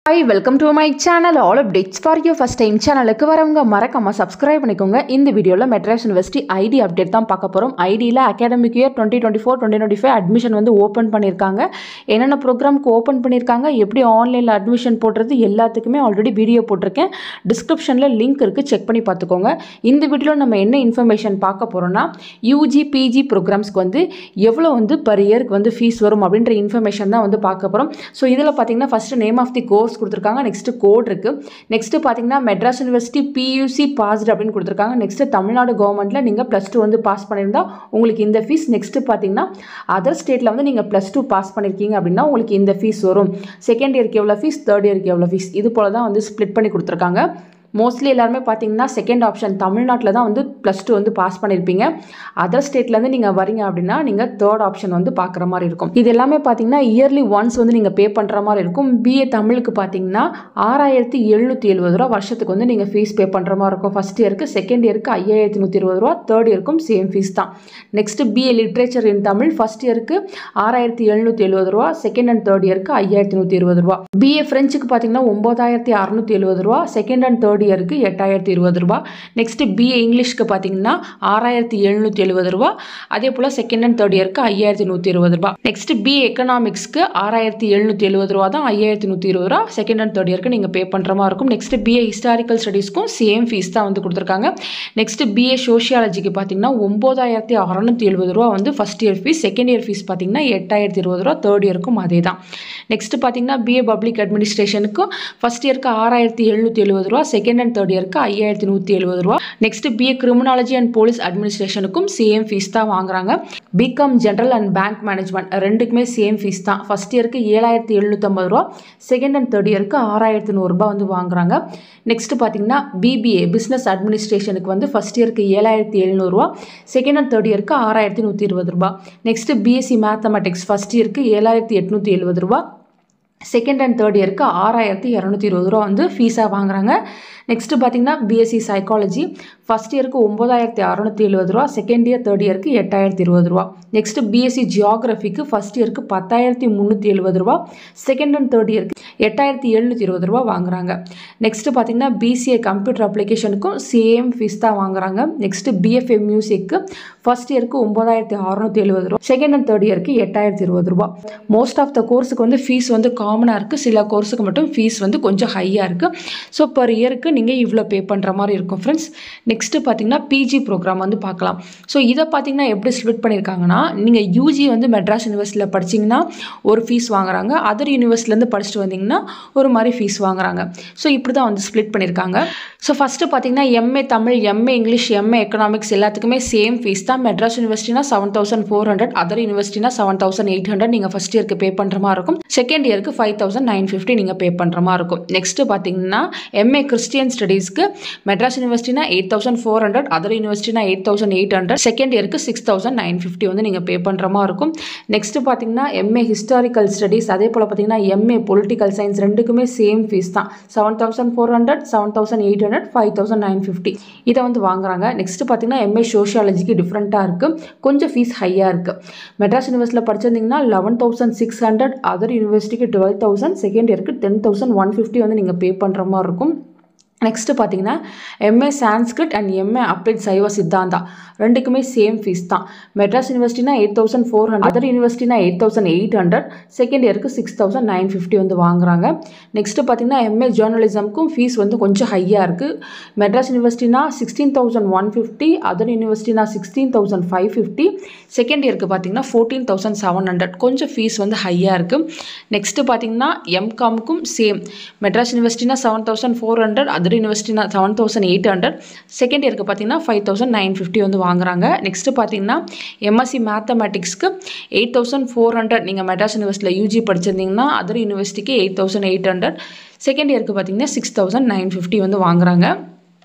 hi welcome to my channel all updates for you first time சேனலுக்கு வரவங்க மறக்காம subscribe பண்ணிக்கோங்க இந்த வீடியோவில் மெட்ராஸ் யூனிவர்சிட்டி ஐடி அப்டேட் தான் பார்க்க போகிறோம் ஐடியில் academic year twenty twenty four twenty twenty five admission வந்து ஓப்பன் பண்ணியிருக்காங்க என்னென்ன ப்ரோக்ராம்க்கு ஓப்பன் பண்ணியிருக்காங்க எப்படி ஆன்லைனில் அட்மிஷன் போடுறது எல்லாத்துக்குமே ஆல்ரெடி வீடியோ போட்டிருக்கேன் டிஸ்கிரிப்ஷனில் லிங்க் இருக்குது செக் பண்ணி பார்த்துக்கோங்க இந்த வீடியோவில் நம்ம என்ன இன்ஃபர்மேஷன் பார்க்க போகிறோம்னா யூஜி பிஜி ப்ரோக்ராம்ஸ்க்கு வந்து எவ்வளோ வந்து பர் இயருக்கு வந்து ஃபீஸ் வரும் அப்படின்ற இன்ஃபர்மேஷன் தான் வந்து பார்க்க போகிறோம் ஸோ இதில் பார்த்தீங்கன்னா first name of the course கொடுத்துருக்காங்க நெக்ஸ்ட்டு கோட் இருக்குது நெக்ஸ்ட்டு பார்த்தீங்கன்னா மெட்ராஸ் யூனிவர்சிட்டி பியூசி பாஸ்டு அப்படின்னு கொடுத்துருக்காங்க நெக்ஸ்ட்டு தமிழ்நாடு கவர்மெண்ட்டில் நீங்கள் ப்ளஸ் டூ வந்து பாஸ் பண்ணியிருந்தா உங்களுக்கு இந்த ஃபீஸ் நெக்ஸ்ட்டு பார்த்தீங்கன்னா அதர் ஸ்டேட்டில் வந்து நீங்கள் ப்ளஸ் டூ பாஸ் பண்ணியிருக்கீங்க அப்படின்னா உங்களுக்கு இந்த ஃபீஸ் வரும் செகண்ட் இயருக்கு எவ்வளோ ஃபீஸ் தேர்ட் இயருக்கு எவ்வளோ ஃபீஸ் இது போல் தான் வந்து ஸ்ப்ளிட் பண்ணி கொடுத்துருக்காங்க மோஸ்ட்லி எல்லாருமே பார்த்தீங்கன்னா செகண்ட் ஆப்ஷன் தமிழ்நாட்டில் தான் வந்து ப்ளஸ் டூ வந்து பாஸ் பண்ணியிருப்பீங்க அதர் ஸ்டேட்லேருந்து நீங்கள் வரீங்க அப்படின்னா நீங்கள் தேர்ட் ஆப்ஷன் வந்து பார்க்குற மாதிரி இருக்கும் இது எல்லாமே பார்த்தீங்கன்னா இயர்லி ஒன்ஸ் வந்து நீங்கள் பே பண்ணுற மாதிரி இருக்கும் பிஏ தமிழுக்கு பார்த்தீங்கன்னா ஆறாயிரத்தி எழுநூற்றி எழுபது ரூபா வருஷத்துக்கு வந்து நீங்கள் ஃபீஸ் பே பண்ணுற மாதிரி இருக்கும் ஃபஸ்ட் இயருக்கு செகண்ட் இயருக்கு ஐயாயிரத்தி நூற்றி இருபது ரூபா தேர்ட் இயருக்கும் சேம் ஃபீஸ் தான் next BA literature in Tamil first இயருக்கு ஆறாயிரத்தி எழுநூற்றி எழுபது ரூபா செகண்ட் அண்ட் தேர்ட் இயருக்கு ஐயாயிரத்தி நூற்றி இருபது ரூபா பிஏ ஃப்ரெஞ்சுக்கு பார்த்தீங்கன்னா ஒம்பதாயிரத்தி அறநூற்றி எழுபது ரூபா செகண்ட் அண்ட் தேர்ட் இயருக்கு எட்டாயிரத்தி இருபது ரூபா நெக்ஸ்ட் பிஏ இங்கிலீஷ்க்கு பார்த்தீங்கன்னா ஆறாயிரத்தி எழுநூற்றி எழுபது ரூபா அதே போல் செகண்ட் அண்ட் தேர்ட் இயருக்கு ஐயாயிரத்தி நூற்றி இருபது ரூபா நெக்ஸ்ட் பிஏ எக்கனாமிக்ஸ்க்கு ஆறாயிரத்தி எழுநூற்றி எழுபது ரூபா தான் ஐயாயிரத்தி நூற்றி இருபது ரூபா செகண்ட் அண்ட் தேர்ட் இயருக்கு நீங்கள் பே பண்ணுற மாதிரி இருக்கும் நெக்ஸ்ட் பிஏ ஹிஸ்டாரிக்கல் ஸ்டடீஸ்க்கும் சேம் ஃபீஸ் தான் வந்து கொடுத்துருக்காங்க நெக்ஸ்ட் பிஏ சோஷியாலஜிக்கு பார்த்தீங்கன்னா ஒம்பதாயிரத்தி அறநூற்றி எழுபது ரூபா வந்து first year fees second year fees பார்த்தீங்கன்னா எட்டாயிரத்தி இருபது ரூபா தேர்ட் இயருக்கும் அதே தான் நெக்ஸ்ட் பார்த்தீங்கன்னா பிஏ பப்ளிக் அட்மினிஸ்ட்ரேஷனுக்கும் ஃபஸ்ட் இயருக்கு ஆறாயிரத்தி எழுநூற்றி எழுபது ரூபா செகண்ட் அண்ட் தேர்ட் இயருக்கு ஐயாயிரத்தி நூற்றி எழுபது ரூபா next BA criminology and police அட்மினிஸ்ட்ரேஷனுக்கும் சேம் ஃபீஸ் தான் வாங்குறாங்க BCom general and bank management ரெண்டுக்குமே சேம் ஃபீஸ் தான் ஃபஸ்ட் இயருக்கு ஏழாயிரத்தி எழுநூற்றம்பது ரூபா செகண்ட் அண்ட் தேர்ட் இயருக்கு ஆறாயிரத்தி நூறுரூபா வந்து வாங்குறாங்க நெக்ஸ்ட் பார்த்தீங்கன்னா பிபிஏ பிஸ்னஸ் அட்மினிஸ்ட்ரேஷனுக்கு வந்து ஃபஸ்ட் இயருக்கு ஏழாயிரத்தி எழுநூறுவா செகண்ட் அண்ட் தேர்ட் இயருக்கு ஆறாயிரத்தி நூற்றி இருபது ரூபா நெக்ஸ்ட் பிஎஸ்சி மேத்தமெட்டிக்ஸ் ஃபஸ்ட் இயருக்கு ஏழாயிரத்தி எட்நூற்றி எழுபது ரூபா செகண்ட் அண்ட் தேர்ட் இயருக்கு ஆறாயிரத்தி இரநூத்தி இருபது ரூபா வந்து ஃபீஸாக வாங்குறாங்க நெக்ஸ்ட்டு பார்த்தீங்கன்னா பிஎஸ்சி சைக்காலஜி ஃபஸ்ட் இயருக்கு ஒம்பதாயிரத்தி அறநூற்றி எழுபது ரூபா செகண்ட் இயர் தேர்ட் இயருக்கு எட்டாயிரத்தி இருபது ரூபா நெக்ஸ்ட்டு பிஎஸ்சி ஜியாகிரஃபிக்கு ஃபஸ்ட் இயருக்கு பத்தாயிரத்தி முந்நூற்றி எழுபது ரூபா செகண்ட் அண்ட் தேர்ட் இயருக்கு எட்டாயிரத்தி எழுநூற்றி இருபது ரூபா வாங்குறாங்க நெக்ஸ்ட்டு பார்த்தீங்கன்னா பிசிஏ கம்ப்யூட்டர் அப்ளிகேஷனுக்கும் சேம் ஃபீஸ் தான் வாங்குறாங்க நெக்ஸ்ட்டு பிஎஃப்ஏ மியூசிக்கு ஃபஸ்ட் இயருக்கு ஒம்பதாயிரத்தி அறநூற்றி எழுபது ரூபா செகண்ட் அண்ட் தேர்ட் இயருக்கு எட்டாயிரத்தி இருபது ரூபா மோஸ்ட் ஆஃப் த கோர்ஸுக்கு வந்து ஃபீஸ் வந்து காமனாக இருக்குது சில கோர்ஸுக்கு மட்டும் ஃபீஸ் வந்து கொஞ்சம் ஹையாக இருக்குது ஸோ பர் இயருக்கு நீங்கள் இவ்வளோ பே பண்ணுற மாதிரி இருக்கும் ஃப்ரெண்ட்ஸ் நெக்ஸ்ட்டு பார்த்தீங்கன்னா பிஜி ப்ரோக்ராம் வந்து பார்க்கலாம் ஸோ இதை பார்த்தீங்கன்னா எப்படி ஸ்ப்ளிட் பண்ணியிருக்காங்கன்னா நீங்கள் யூஜி வந்து மெட்ராஸ் யூனிவர்சிட்டியில் படிச்சிங்கன்னா ஒரு ஃபீஸ் வாங்குறாங்க அதர் யூனிவர்சிட்டிலேருந்து படிச்சுட்டு வந்தீங்கன்னா ஒரு மாதிரி ஃபீஸ் வாங்குறாங்க ஸோ இப்படி தான் வந்து ஸ்ப்ளிட் பண்ணியிருக்காங்க ஸோ ஃபஸ்ட்டு பார்த்தீங்கன்னா MA Tamil MA English MA economics எல்லாத்துக்குமே சேம் ஃபீஸ் தான் மெட்ராஸ் யூனிவர்சிட்டினா seven thousand four hundred other யூனிவர்சிட்டினா செவன் தௌசண்ட் எயிட் ஹண்ட்ரட் நீங்கள் ஃபஸ்ட் இயருக்கு பே பண்ணுற மாதிரி இருக்கும் செகண்ட் இயருக்கு ஃபைவ் தௌசண்ட் நைன் ஃபிஃப்டி நீங்கள் பே பண்ணுற மாதிரி இருக்கும் நெக்ஸ்ட்டு பார்த்தீங்கன்னா எம்ஏ கிறிஸ்டியன் ஸ்டடீஸ்க்கு மெட்ராஸ் யூனிவர்சிட்டினா eight thousand four hundred other யூனிவர்சிட்டினா eight thousand eight hundred second இயருக்கு சிக்ஸ் தௌசண்ட் நைன் ஃபிஃப்டி வந்து நீங்கள் பே பண்ணுற மாதிரி இருக்கும் நெக்ஸ்ட்டு பார்த்தீங்கன்னா எம்ஏ ஹிஸ்டாரிக்கல் ஸ்டடீஸ் அதே போல் பார்த்தீங்கன்னா எம்ஏ பொலிட்டிக்கல் சயின்ஸ் ரெண்டுக்குமே சேம் ஃபீஸ் தான் seven thousand four hundred seven thousand eight hundred five thousand nine fifty இதை வந்து வாங்குறாங்க நெக்ஸ்ட்டு பார்த்தீங்கன்னா எம்ஏ சோஷியாலஜிக்கு டிஃப்ரெண்ட்டாக இருக்குது கொஞ்சம் ஃபீஸ் ஹையாக இருக்குது மெட்ராஸ் யூனிவர்சிட்டியில் படிச்சிருந்தீங்கன்னா eleven thousand six hundred other யூனிவர்சிட்டிக்கு டுவெல் தௌசண்ட் செகண்ட் இயருக்கு டென் தௌசண்ட் ஒன் ஃபிஃப்டி வந்து நீங்கள் பே பண்ணுற மாதிரி இருக்கும் நெக்ஸ்ட்டு பார்த்தீங்கன்னா MA Sanskrit and MA applied Saiva Siddhanta ரெண்டுக்குமே சேம் ஃபீஸ் தான் மெட்ராஸ் யூனிவர்சிட்டினா eight thousand four hundred other யூனிவர்சிட்டினா eight thousand eight hundred second இயருக்கு சிக்ஸ் தௌசண்ட் நைன் ஃபிஃப்டி வந்து வாங்குறாங்க நெக்ஸ்ட்டு பார்த்தீங்கன்னா எம்ஏ ஜேர்னலிசம்க்கும் ஃபீஸ் வந்து கொஞ்சம் ஹையாக இருக்குது மெட்ராஸ் யூனிவர்சிட்டினா sixteen thousand one fifty other யூனிவர்சிட்டினா sixteen thousand five fifty second இயருக்கு பார்த்தீங்கன்னா ஃபோர்டீன் தௌசண்ட் செவன் ஹண்ட்ரட் கொஞ்சம் ஃபீஸ் வந்து ஹையாக இருக்குது நெக்ஸ்ட்டு பார்த்தீங்கன்னா எம்காமுக்கும் சேம் மெட்ராஸ் யூனிவர்சிட்டினா seven thousand four hundred other யூனிவர்சிட்டினா seven thousand eight hundred second இயருக்கு பார்த்தீங்கன்னா ஃபைவ் தௌசண்ட் நைன் ஃபிஃப்டி வந்து வாங்குறாங்க நெக்ஸ்ட்டு பார்த்தீங்கன்னா எம்எஸ்சி மேத்தமெட்டிக்ஸ்க்கு எயிட் தௌசண்ட் ஃபோர் ஹண்ட்ரட் நீங்கள் மெட்ராஸ் யூனிவர்சிட்டியில் யூஜி படிச்சிருந்தீங்கன்னா அதர் யூனிவர்சிட்டிக்கு eight thousand eight hundred second இயருக்கு பார்த்தீங்கன்னா சிக்ஸ் தௌசண்ட் நைன் ஃபிஃப்டி வந்து வாங்குறாங்க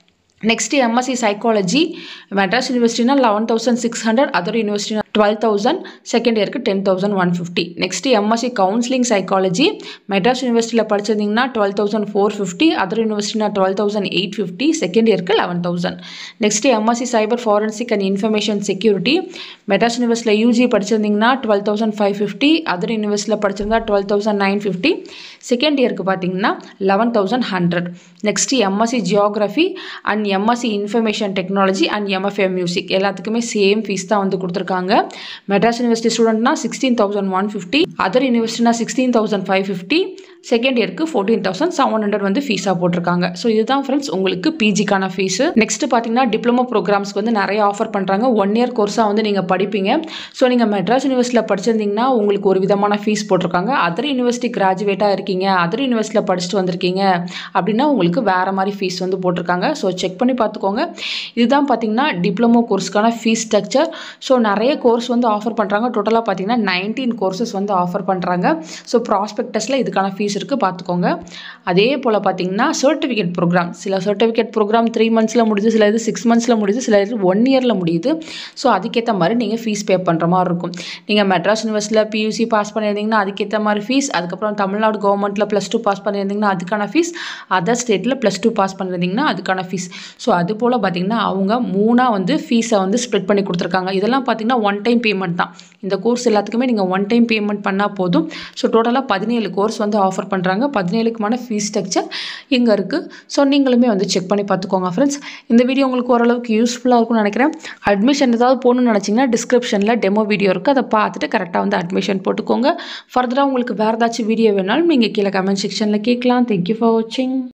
நெக்ஸ்ட் எம்எஸ்சி சைக்காலஜி மெட்ராஸ் யூனிவர்சிட்டினா eleven thousand six hundred other யூனிவர்சிட்டினா டுவெல் தௌசண்ட் செகண்ட் இயருக்கு ten thousand one fifty next MSc counselling psychology Madras யூனிவர்சிட்டியில் படிச்சிருந்தீங்கன்னா twelve thousand four fifty other யூனிவர்சிட்டினா twelve thousand eight fifty second இயருக்கு eleven thousand next MSc cyber forensic and information security Madras யூனிவர்சிட்டியில் UG படிச்சிருந்தீங்கன்னா twelve thousand five fifty other யூனிவர்சிட்டியில் படிச்சிருந்தா twelve thousand nine fifty second இயருக்கு பார்த்தீங்கன்னா eleven thousand hundred next MSc geography and MSc information technology and MFA music எல்லாத்துக்குமே same fees தான் வந்து கொடுத்துருக்காங்க மெட்ராஸ் யூனிவர்சிட்டி ஸ்டூடெண்ட்னா sixteen thousand one fifty other யூனிவர்சிட்டினா sixteen thousand five fifty second இயருக்கு fourteen thousand seven hundred வந்து ஃபீஸாக போட்டிருக்காங்க ஸோ இதுதான் ஃப்ரெண்ட்ஸ் உங்களுக்கு பிஜிக்கான ஃபீஸு நெக்ஸ்ட் பார்த்தீங்கன்னா டிப்ளமோ ப்ரோக்ராம்ஸ்க்கு வந்து நிறைய ஆஃபர் பண்ணுறாங்க ஒன் இயர் கோர்ஸாக வந்து நீங்கள் படிப்பீங்க ஸோ நீங்கள் மெட்ராஸ் யூனிவர்சிட்டியில் படிச்சிருந்தீங்கன்னா உங்களுக்கு ஒரு விதமான ஃபீஸ் போட்டிருக்காங்க அதர் யூனிவர்சிட்டி கிராஜுவேட்டாக இருக்கீங்க அதர் யூனிவர்சிட்டியில் படிச்சுட்டு வந்திருக்கீங்க அப்படின்னா உங்களுக்கு வேறு மாதிரி ஃபீஸ் வந்து போட்டிருக்காங்க ஸோ செக் பண்ணி பார்த்துக்கோங்க இதுதான் பார்த்தீங்கன்னா டிப்ளமோ கோர்ஸ்க்கான ஃபீஸ் ஸ்ட்ரக்சர் ஸோ நிறைய கோர்ஸ் வந்து ஆஃபர் பண்ணுறாங்க டோட்டலாக பார்த்தீங்கன்னா நைன்டீன் கோர்சஸ் வந்து ஆஃபர் பண்ணுறாங்க ஸோ ப்ராஸ்பெக்டஸில் இதுக்கான ஃபீஸ் இருக்குது பார்த்துக்கோங்க அதே போல் பார்த்தீங்கன்னா சர்டிஃபிகேட் ப்ரோக்ராம் சில சர்டிஃபிகேட் ப்ரோக்ராம் த்ரீ மந்த்ஸில் முடியுது சில இது சிக்ஸ் மந்த்ஸில் முடியுது சில இது ஒன் இயரில் முடியுது ஸோ அதுக்கேற்ற மாதிரி நீங்கள் ஃபீஸ் பே பண்ணுற மாதிரி இருக்கும் நீங்கள் மெட்ராஸ் யூனிவர்சிட்டியில் பியூசி பாஸ் பண்ணியிருந்தீங்கன்னா அதுக்கேற்ற மாதிரி ஃபீஸ் அதுக்கப்புறம் தமிழ்நாடு கவர்மெண்ட்டில் ப்ளஸ் டூ பாஸ் பண்ணியிருந்தீங்கன்னா அதுக்கான ஃபீஸ் அதர் ஸ்டேட்டில் ப்ளஸ் டூ பாஸ் பண்ணியிருந்தீங்கன்னா அதுக்கான ஃபீஸ் ஸோ அது போல் பார்த்தீங்கன்னா அவங்க மூணாக வந்து ஃபீஸை வந்து ஸ்ப்ளிட் பண்ணி கொடுத்துருக்காங்க இதெல்லாம் பார்த்தீங்கன்னா ஒன் டைம் பேமெண்ட் தான் இந்த கோர்ஸ் எல்லாத்துக்குமே நீங்கள் ஒன் டைம் பேமெண்ட் பண்ணால் போதும் ஸோ டோட்டலாக பதினேழு கோர்ஸ் வந்து ஆஃபர் பண்ணுறாங்க பதினேழுக்குமான ஃபீஸ் ஸ்ட்ரக்சர் இங்கே இருக்குது ஸோ நீங்களுமே வந்து செக் பண்ணி பார்த்துக்கோங்க ஃப்ரெண்ட்ஸ் இந்த வீடியோ உங்களுக்கு ஓரளவுக்கு யூஸ்ஃபுல்லாக இருக்கும்னு நினைக்கிறேன் அட்மிஷன் ஏதாவது போகணும்னு நினச்சிங்கன்னா டிஸ்கிரிப்ஷனில் டெமோ வீடியோ இருக்குது அதை பார்த்துட்டு கரெக்டாக வந்து அட்மிஷன் போட்டுக்கோங்க ஃபர்தராக உங்களுக்கு வேறு ஏதாச்சும் வீடியோ வேணாலும் நீங்கள் கீழே கமெண்ட் செக்ஷனில் கேட்கலாம் தேங்க்யூ ஃபார் வாட்சிங்